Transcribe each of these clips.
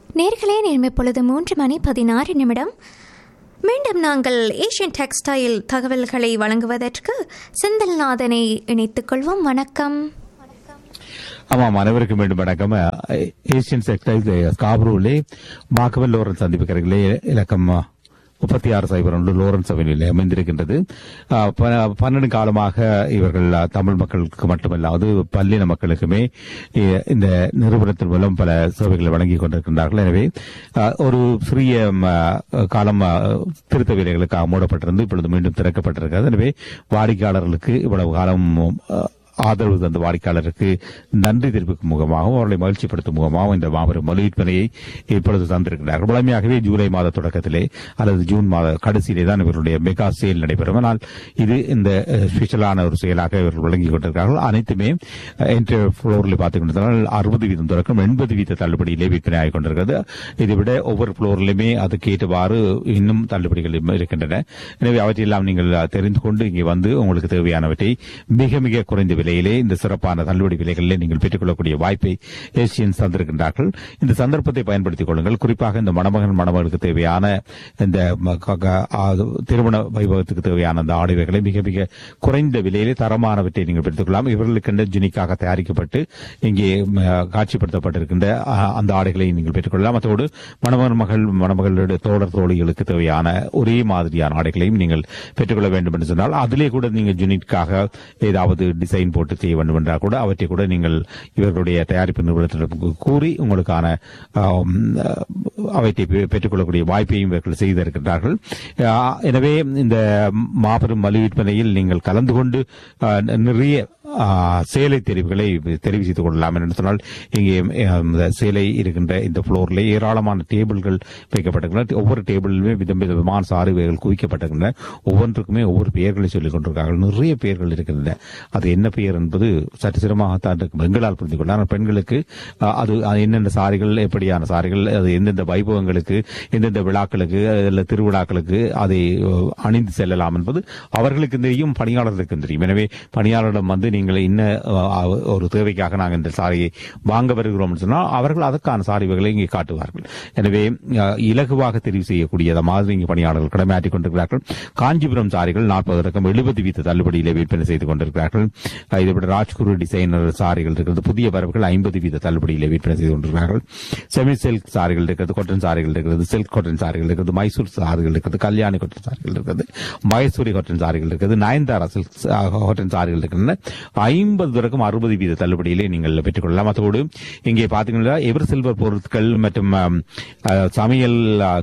நேர்களே நேர்மை பொழுது மூன்று மணி பதினாறு நிமிடம் மீண்டும் நாங்கள் ஏஷியன் டெக்ஸ்டைல் தகவல்களை வழங்குவதற்கு செந்தில்நாதனை இணைத்துக் கொள்வோம் வணக்கம் ஆமாம் அனைவருக்கும் மீண்டும் வணக்கம் ஏசியன் செக்டைல் ஸ்காப்ரூலே மாக்கவல் லோரன்ஸ் சந்திப்பு கரைகளே இலக்கம் முப்பத்தி ஆறு சைபர் ஒன்று லோரன்ஸ் அவனில் அமைந்திருக்கின்றது அஹ், ப- பன்னெண்டு காலமாக இவர்கள் அஹ், தமிழ் மக்களுக்கு மட்டுமல்லாது பல்லின மக்களுக்குமே இ- இந்த நிறுவனத்தின் மூலம் பல சேவைகளை வழங்கிக் கொண்டிருக்கின்றார்கள் எனவே அஹ், ஒரு சிறிய ம், அஹ், காலம் அஹ், திருத்த வேலைகளுக்காக மூடப்பட்டிருந்து இப்பொழுது மீண்டும் திறக்கப்பட்டிருக்கிறது எனவே வாடிக்கையாளர்களுக்கு இவ்வளவு காலம் அஹ், ஆதரவு தந்த வாடிக்கையாளருக்கு நன்றி தெரிவிக்கும் முகமாகவும் அவர்களை மகிழ்ச்சிப்படுத்தும் முகமாகவும் இந்த மாபெரும் மொழி விற்பனையை இப்பொழுது தந்திருக்கிறார்கள் வழமையாகவே ஜூலை மாத தொடக்கத்திலே அல்லது ஜூன் மாத கடைசியிலே தான் இவர்களுடைய மெகா சேல் நடைபெறும் ஆனால் இது இந்த அஹ், ஸ்பெஷலான ஒரு செயலாக இவர்கள் வழங்கிக் கொண்டிருக்கிறார்கள் அனைத்துமே என்ட்ரி ஃப்ளோரில் பார்த்துக் அறுபது வீதம் தொடக்கம் எண்பது வீத தள்ளுபடியிலே விற்பனை ஆகிக் கொண்டிருக்கிறது இதை விட ஒவ்வொரு ஃப்ளோரிலுமே அதுக்கு ஏற்றவாறு இன்னும் தள்ளுபடிகள் இருக்கின்றன எனவே அவற்றையெல்லாம் நீங்கள் தெரிந்து கொண்டு இங்கே வந்து உங்களுக்கு தேவையானவற்றை மிக மிக குறைந்த விலையிலே இந்த சிறப்பான தள்ளுபடி விலைகளிலே நீங்கள் பெற்றுக்கொள்ளக்கூடிய வாய்ப்பை ஏசியன்ஸ் தந்திருக்கின்றார்கள் இந்த சந்தர்ப்பத்தை பயன்படுத்திக் கொள்ளுங்கள் குறிப்பாக இந்த மணமகன் மணமகளுக்கு தேவையான இந்த ம- க- க- ஆ, திருமண வைபவத்துக்கு தேவையான அந்த ஆடைகளை மிக மிக குறைந்த விலையிலே தரமானவற்றை நீங்கள் பெற்றுக்கொள்ளலாம் இவர்களுக்கென்ற ஜுனிக்காக தயாரிக்கப்பட்டு இங்கே ம, காட்சிப்படுத்தப்பட்டிருக்கின்ற ஆ, அந்த ஆடைகளை நீங்கள் பெற்றுக்கொள்ளலாம் அதோடு மணமகன் மகள் மணமகளுடைய தோழர் தோழிகளுக்கு தேவையான ஒரே மாதிரியான ஆடைகளையும் நீங்கள் பெற்றுக்கொள்ள வேண்டும் என்று சொன்னால் அதிலே கூட நீங்கள் ஜுனிட்காக ஏதாவது டிசைன் போட்டு செய்ய வேண்டும் என்றால் கூட அவற்றை கூட நீங்கள் இவர்களுடைய தயாரிப்பு நிறுவனத்திற்கு கூறி உங்களுக்கான ஆம், அவற்றை பெ- பெற்றுக்கொள்ளக்கூடிய வாய்ப்பையும் இவர்கள் செய்திருக்கிறார்கள் ஆ, எனவே இந்த மாபெரும் மலு விற்பனையில் நீங்கள் கலந்து கொண்டு ஆ, நிறைய ஆ, சேலை தெரிவுகளை தெரிவு செய்து கொள்ளலாம் என்று சொன்னால் இங்கே ஆம், இந்த சேலை இருக்கின்ற இந்த புளோரில் ஏராளமான டேபிள்கள் வைக்கப்பட்டிருக்கின்றன ஒவ்வொரு டேபிளிலுமே விதம் விதமான சாறுவைகள் குவிக்கப்பட்டிருக்கின்றன ஒவ்வொன்றுக்குமே ஒவ்வொரு பெயர்களை சொல்லிக் கொண்டிருக்கிறார்கள் நிறைய பெயர்கள் இருக்கின்றன அது என்ன பெயர் என்பது சற்று சிரமமாகத்தான் இருக்கும் பெண்களால் புரிந்து கொள்ள ஆனால் பெண்களுக்கு அஹ், அது அது என்னென்ன சாரிகள் எப்படியான சாரிகள் அது எந்தெந்த வைபவங்களுக்கு எந்தெந்த விழாக்களுக்கு அல்ல திருவிழாக்களுக்கு அதை அஹ், அணிந்து செல்லலாம் என்பது அவர்களுக்கு தெரியும் பணியாளர்களுக்கும் தெரியும் எனவே பணியாளரிடம் வந்து நீங்கள் இன்ன அஹ், ஒரு தேவைக்காக நாங்கள் இந்த சாரியை வாங்க வருகிறோம் என்று சொன்னால் அவர்கள் அதற்கான சாரி வகைகளை இங்கே காட்டுவார்கள் எனவே அஹ், இலகுவாக தெரிவு செய்யக்கூடியத மாதிரி இங்கே பணியாளர்கள் கடமையாற்றிக் கொண்டிருக்கிறார்கள் காஞ்சிபுரம் சாரிகள் நாற்பது ரகம் எழுபது வீத தள்ளுபடியிலே விற்பனை செய்து கொண்டிருக்கிறார்கள் அஹ், இதை விட ராஜ்குரு டிசைனர் சாரிகள் இருக்கிறது புதிய வரவுகள் ஐம்பது வீத தள்ளுபடியிலே விற்பனை செய்து கொண்டிருக்கிறார்கள் செமி சில்க் சாரிகள் இருக்கிறது கொட்டன் சாரிகள் இருக்கிறது சில்க் கொட்டன் சாரிகள் இருக்கிறது மைசூர் சாரிகள் இருக்கிறது கல்யாணி கொட்டன் சாரிகள் இருக்கிறது மைசூரி கொட்டன் சாரிகள் இருக்கிறது நயன்தாரா சில்க் கொட்டன் சாரிகள் இருக்கின்றன ஐம்பது வரைக்கும் அறுபது வீத தள்ளுபடியிலே நீங்கள் பெற்றுக்கொள்ளலாம் அதோடு இங்கே பார்த்தீங்கன்னா எவர் சில்வர் பொருட்கள் மற்றும் ஆம், அஹ், சமையல் அஹ்,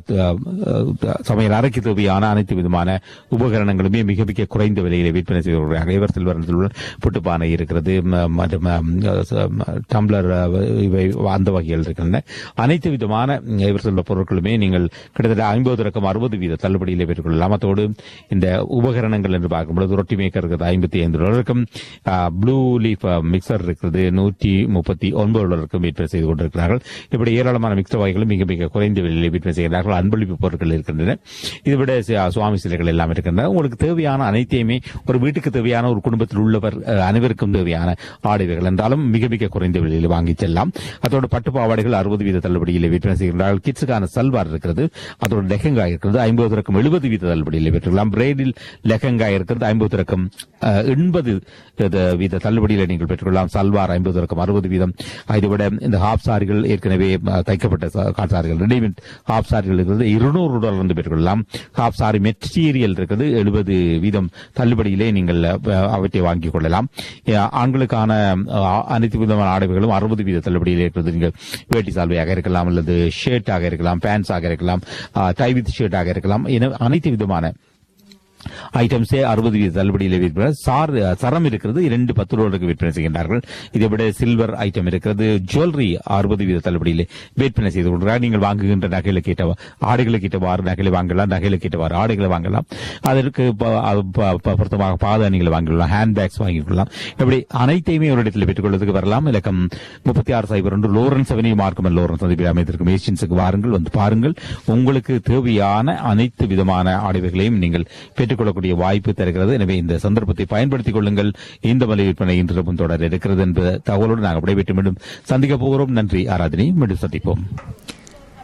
அஹ், சமையல் அறைக்கு தேவையான அனைத்து விதமான உபகரணங்களுமே மிக மிக குறைந்த விலையிலே விற்பனை செய்து வருகிறார்கள் எவர் சில்வர் சில்வர் புட்டுப்பானை இருக்கிறது ம- மற்றும் ஆம், ச- டம்ளர் அஹ், இவை அந்த வகைகள் இருக்கின்றன அனைத்து விதமான எவர் சில்வர் பொருட்களுமே நீங்கள் கிட்டத்தட்ட ஐம்பது ரக்கம் அறுபது வீத தள்ளுபடியிலே பெற்றுக்கொள்ளலாம் அதோடு இந்த உபகரணங்கள் என்று பார்க்கும்பொழுது ரொட்டி மேக்கர் இருக்கிறது ஐம்பத்தி ஐந்து டாலருக்கும் ப்ளூ லீஃப் மிக்சர் இருக்கிறது நூற்றி முப்பத்தி ஒன்பது டாலருக்கும் விற்பனை செய்து கொண்டிருக்கிறார்கள் இப்படி ஏராளமான மிக்சர் வகைகளும் மிக மிக குறைந்த விலையில் விற்பனை செய்கிறார்கள் அன்பளிப்பு பொருட்கள் இருக்கின்றன இதை விட சி- சுவாமி சிலைகள் எல்லாம் இருக்கின்றன உங்களுக்கு தேவையான அனைத்தையுமே ஒரு வீட்டுக்கு தேவையான ஒரு குடும்பத்தில் உள்ளவர் அஹ், அனைவருக்கும் தேவையான ஆடைகள் என்றாலும் மிக மிக குறைந்த விலையில் வாங்கி செல்லலாம் அதோடு பட்டு பாவாடைகள் அறுபது வீத தள்ளுபடியில் விற்பனை செய்கிறார்கள் கிட்ஸுக்கான சல்வார் இருக்கிறது அதோட லெஹங்கா இருக்கிறது ஐம்பது ரக்கம் எழுபது வீத தள்ளுபடியில் பெற்றுக்கலாம் பிரைடில் லெஹங்கா இருக்கிறது ஐம்பது ரக்கம் எண்பது வீத தள்ளுபடியில் நீங்கள் பெற்றுக்கொள்ளலாம் சல்வார் ஐம்பது ரக்கம் அறுபது வீதம் இதை விட இந்த ஹாப் சாரிகள் ஏற்கனவே அஹ், தைக்கப்பட்ட ச- காட் சாரிகள் ரெடிமேட் ஹாப் சாரிகள் இருக்கிறது இருநூறு டாலர் வந்து பெற்றுக்கொள்ளலாம் ஹாப் சாரி மெட்டீரியல் இருக்கிறது எழுபது வீதம் தள்ளுபடியிலே நீங்கள் அஹ், அவற்றை வாங்கிக் கொள்ளலாம் அஹ், ஆண்களுக்கான அஹ், அனைத்து விதமான ஆடைகளும் அறுபது வீத தள்ளுபடியில் இருக்கிறது நீங்கள் வேட்டி சால்வையாக இருக்கலாம் அல்லது ஷர்ட்டாக இருக்கலாம் பேண்ட்ஸாக இருக்கலாம் டை வித் ஷர்ட்டாக இருக்கலாம் என அனைத்து விதமான ஐட்டம்ஸே அறுபது வீத தள்ளுபடியில் விற்பனை சார் சரம் இருக்கிறது இரண்டு பத்து ரூபாய்க்கு விற்பனை செய்கின்றார்கள் இதை விட சில்வர் ஐட்டம் இருக்கிறது ஜுவல்லரி அறுபது வீத தள்ளுபடியில் விற்பனை செய்து கொண்டிருக்கிறார் நீங்கள் வாங்குகின்ற நகைகளை கேட்ட ஆடைகளை கேட்டவாறு நகைகளை வாங்கலாம் நகைகளை கேட்டவாறு ஆடைகளை வாங்கலாம் அதற்கு ப- அது ப- ப- பொருத்தமாக பாதணிகளை வாங்கிக்கலாம் ஹேண்ட் பேக்ஸ் வாங்கிக் கொள்ளலாம் இப்படி அனைத்தையுமே ஒரு இடத்தில் பெற்றுக்கொள்வதற்கு வரலாம் இலக்கம் முப்பத்தி ஆறு சைபர் ஒன்று லோரன்ஸ் அவனி மார்க்கமன் லோரன்ஸ் சந்திப்பில் அமைந்திருக்கும் ஏஷியன்ஸுக்கு வாருங்கள் வந்து பாருங்கள் உங்களுக்கு தேவையான அனைத்து விதமான ஆடைகளையும் நீங்கள் பெற்றுக்கொள்ளக்கூடிய வாய்ப்பு தருகிறது எனவே இந்த சந்தர்ப்பத்தை பயன்படுத்திக் கொள்ளுங்கள் இந்த மலை விற்பனை இன்றும் தொடர இருக்கிறது என்ற தகவலோடு நாங்கள் விடைபெற்று மீண்டும் சந்திக்க போகிறோம் நன்றி ஆராதனை மீண்டும் சந்திப்போம்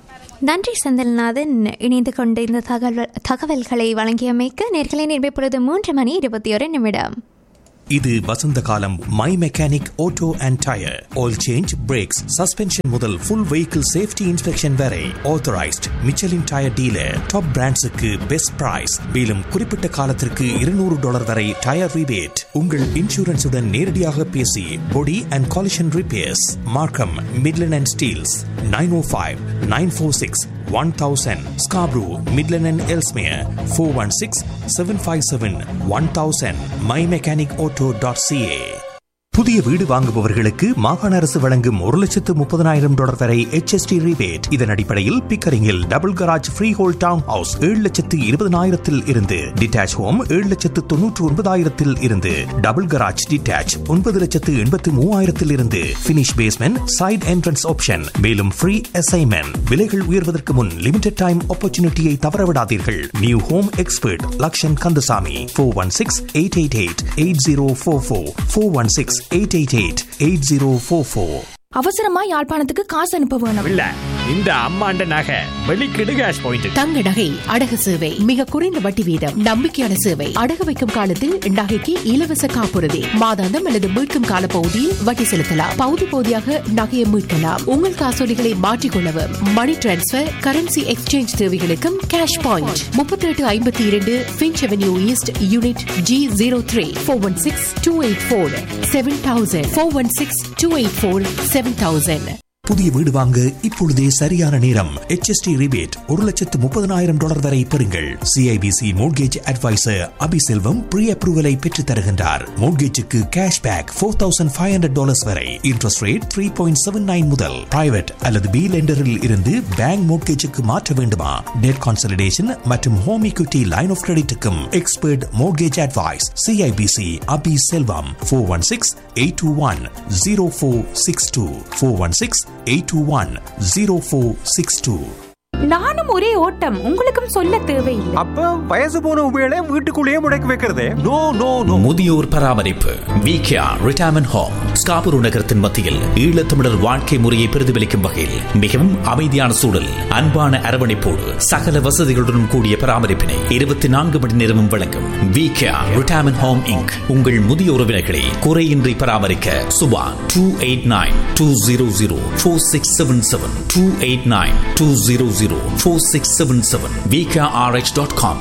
நன்றி செந்தில்நாதன் இணைந்து கொண்டு இந்த தகவல் தகவல்களை வழங்கியமைக்கு நேர்களை நிர்மைப்பொழுது மூன்று மணி இருபத்தி ஒரு நிமிடம் இது வசந்த காலம் my mechanic auto and tyre oil change brakes suspension முதல் ஃபுல் வெஹிக்கிள் சேஃப்டி இன்ஸ்பெக்ஷன் வரை authorised Michelin tyre dealer top பிராண்ட்ஸுக்கு பெஸ்ட் பிரைஸ் மேலும் குறிப்பிட்ட காலத்திற்கு இருநூறு டாலர் வரை டயர் ரிபேட் உங்கள் இன்சூரன்ஸுடன் நேரடியாக பேசி body and collision repairs Markham Midland and Steeles nine O five nine four six one thousand Scarborough Midland and Ellesmere four one six seven five seven one thousand my mechanic auto dot CA புதிய வீடு வாங்குபவர்களுக்கு மாகாண அரசு வழங்கும் ஒரு லட்சத்து முப்பதனாயிரம் dollar வரை HST ரிபேட் இதன் அடிப்படையில் பிக்கரிங்கில் double garage free hold town house ஏழு லட்சத்து இருபதனாயிரத்தில் இருந்து டிட்டாச் ஹோம் ஏழு லட்சத்து தொன்னூற்று ஒன்பதாயிரத்தில் இருந்து டபுள் கராஜ் டிட்டாச் ஒன்பது லட்சத்து எண்பத்து மூவாயிரத்தில் இருந்து finish basement side entrance option மேலும் ஃப்ரீ அசைன்மெண்ட் விலைகள் உயர்வதற்கு முன் லிமிடெட் டைம் ஆப்பர்ச்சுனிட்டியை தவறவிடாதீர்கள் new home expert Lakshan Kandasamy four one six eight eight eight eight zero four four four one six eight eight eight eight zero four four அவசரமா யாழ்ப்பாணத்துக்கு காசு அனுப்ப வேணும் இல்ல இந்த அம்மாண்ட நகை வெளிக்கிடு கேஷ் பாயிண்ட் தங்க நகை அடகு சேவை மிக குறைந்த வட்டி வீதம் நம்பிக்கையான சேவை அடகு வைக்கும் காலத்தில் நகைக்கு இலவச காப்புறுதி மாதாந்தம் அல்லது மீட்கும் கால பகுதியில் வட்டி செலுத்தலாம் பகுதி பகுதியாக நகையை மீட்கலாம் உங்கள் காசோலிகளை மாற்றிக்கொள்ளவும் மணி டிரான்ஸ்பர் கரன்சி எக்ஸ்சேஞ்ச் தேவைகளுக்கும் கேஷ் பாயிண்ட் முப்பத்தி எட்டு ஐம்பத்தி இரண்டு Finch avenue east unit G zero three four one six two eight four seven thousand four one six two eight four seven thousand புதிய வீடு வாங்க இப்பொழுதே சரியான நேரம் HST ரிபேட் ஒரு லட்சத்து முப்பதனாயிரம் டாலர் வரை பெறுங்கள் CIBC mortgage advisor Abiselvam pre அப்ரூவலை பெற்றுத் தருகின்றார் மோட்கேஜுக்கு cash back four thousand five hundred dollars வரை interest rate three point seven nine முதல் பிரைவேட் அல்லது பி லெண்டரில் இருந்து பேங்க் மோட்கேஜுக்கு மாற்ற வேண்டுமா டெட் கான்சல்டேஷன் மற்றும் ஹோம் equity லைன் ஆஃப் கிரெடிட்டுக்கும் expert mortgage advice CIBC Abi Selvam four one six eight two one zero four six two four one six eight two one zero four six two நானும் ஒரே ஓட்டம் உங்களுக்கும் சொல்ல தேவையில்லை அப்ப வயசு போன உபயோக வீட்டுக்குள்ளேயே முடக்கி வைக்கிறதே நோ நோ நோ முதியோர் பராமரிப்பு விகேஆர் ரிட்டையர்மெண்ட் ஹோம் ஸ்காபுரு நகரத்தின் மத்தியில் ஈழத்தமிழர் வாழ்க்கை முறையை பிரதிபலிக்கும் வகையில் மிகவும் அமைதியான சூழல் அன்பான அரவணைப்போடு சகல வசதிகளுடன் கூடிய பராமரிப்பினை இருபத்தி நான்கு மணி நேரமும் வழங்கும் விகேஆர் ரிட்டையர்மெண்ட் ஹோம் இங்க் உங்கள் முதிய உறவினர்களை குறையின்றி பராமரிக்க Subha two eight nine two zero zero four six seven seven two eight nine two zero zero four six seven seven VKRH dot com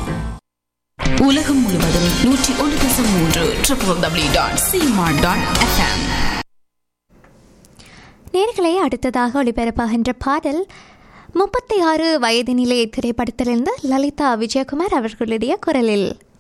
உலகம் முழுவதும் நூற்றி ஒன்று தசம் மூன்று ட்ரிபிள் டபிள்யூ டாட் சிமார்ட் டாட் எஃப்எம் நேர்களை அடுத்ததாக ஒளிபரப்பாகின்ற பாடல் முப்பத்தி ஆறு வயதினிலே திரைப்படத்திலிருந்து லலிதா விஜயகுமார் அவர்களுடைய குரலில்